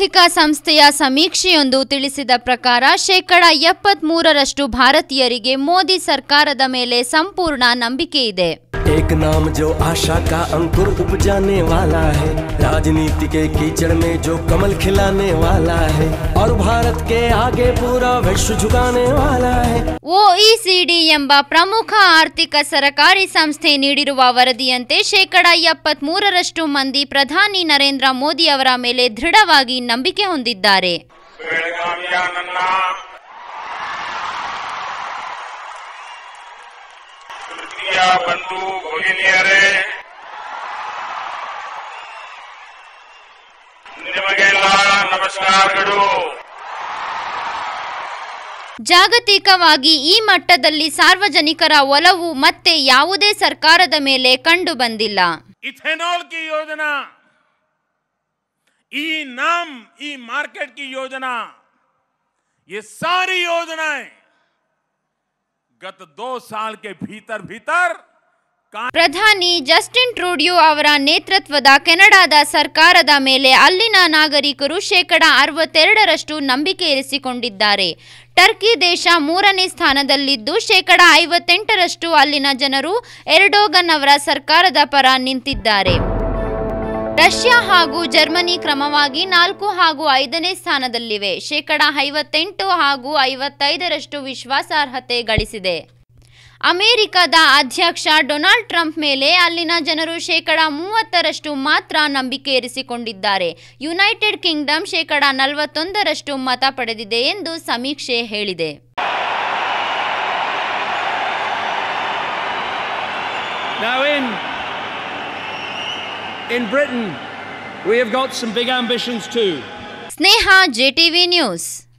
ಆರ್ಥಿಕ ಸಂಸ್ಥೆಯ ಸಮೀಕ್ಷೆಯೊಂದು ತಿಳಿಸಿದ ಪ್ರಕಾರ ಶೇಕಡ ಎಪ್ಪತ್ತ್ ಮೂರರಷ್ಟು ಭಾರತೀಯರಿಗೆ ಮೋದಿ ಸರ್ಕಾರದ ಮೇಲೆ ಸಂಪೂರ್ಣ ನಂಬಿಕೆ ಇದೆ एक नाम जो आशा का अंकुर उपजाने वाला है राजनीति के कीचड़ में जो कमल खिलाने वाला है और भारत के आगे पूरा विश्व झुकाने वाला है ಒಇಸಿಡಿ ಎಂಬ ಪ್ರಮುಖ ಆರ್ಥಿಕ ಸರಕಾರಿ ಸಂಸ್ಥೆ ನೀಡಿರುವ ವರದಿಯಂತೆ ಶೇಕಡ ಎಪ್ಪತ್ತ್ ಮೂರರಷ್ಟು ಮಂದಿ ಪ್ರಧಾನಿ ನರೇಂದ್ರ ಮೋದಿ ಅವರ ಮೇಲೆ ದೃಢವಾಗಿ ನಂಬಿಕೆ ಹೊಂದಿದ್ದಾರೆ ಬೆಳಗಾವಿಯ ನನ್ನ ತೃತೀಯ ಬಂಧು ಭಗಿನಿಯರೇ ನಿಮಗೆಲ್ಲ ನಮಸ್ಕಾರಗಳು ಜಾಗತಿಕವಾಗಿ ಈ ಮಟ್ಟದಲ್ಲಿ ಸಾರ್ವಜನಿಕರ ಒಲವು ಮತ್ತೆ ಯಾವುದೇ ಸರ್ಕಾರದ ಮೇಲೆ ಕಂಡು ಬಂದಿಲ್ಲ इथेनॉल की योजना ई नाम ई मार्केट की योजना ये सारी योजनाएं गत दो साल के भीतर भीतर का ಪ್ರಧಾನಿ ಜಸ್ಟಿನ್ ಟ್ರೂಡಿಯೋ ಅವರ ನೇತೃತ್ವದ ಕೆನಡಾದ ಸರ್ಕಾರದ ಮೇಲೆ ಅಲ್ಲಿನ ನಾಗರಿಕರು ಶೇಕಡ ಅರವತ್ತೆರಡರಷ್ಟು ನಂಬಿಕೆ ಇರಿಸಿಕೊಂಡಿದ್ದಾರೆ ಟರ್ಕಿ ದೇಶ ಮೂರನೇ ಸ್ಥಾನದಲ್ಲಿದ್ದು ಶೇಕಡ ಐವತ್ತೆಂಟರಷ್ಟು ಅಲ್ಲಿನ ಜನರು ಎರ್ಡೋಗನ್ ಅವರ ಸರ್ಕಾರದ ಪರ ನಿಂತಿದ್ದಾರೆ ರಷ್ಯಾ ಹಾಗೂ ಜರ್ಮನಿ ಕ್ರಮವಾಗಿ ನಾಲ್ಕು ಹಾಗೂ ಐದನೇ ಸ್ಥಾನದಲ್ಲಿವೆ ಶೇಕಡ ಐವತ್ತೆಂಟು ಹಾಗೂ ಐವತ್ತೈದರಷ್ಟು ವಿಶ್ವಾಸಾರ್ಹತೆ ಗಳಿಸಿದೆ ಅಮೆರಿಕದ ಅಧ್ಯಕ್ಷ ಡೊನಾಲ್ಡ್ ಟ್ರಂಪ್ ಮೇಲೆ ಅಲ್ಲಿನ ಜನರು ಶೇಕಡ ಮೂವತ್ತರಷ್ಟು ಮಾತ್ರ ನಂಬಿಕೆ ಇರಿಸಿಕೊಂಡಿದ್ದಾರೆ ಯುನೈಟೆಡ್ ಕಿಂಗ್ಡಮ್ ಶೇಕಡ ನಲವತ್ತೊಂದರಷ್ಟು ಮತ ಪಡೆದಿದೆ ಎಂದು ಸಮೀಕ್ಷೆ ಹೇಳಿದೆ Now, in, in Britain, we have got some big ambitions too. Sneha JTV news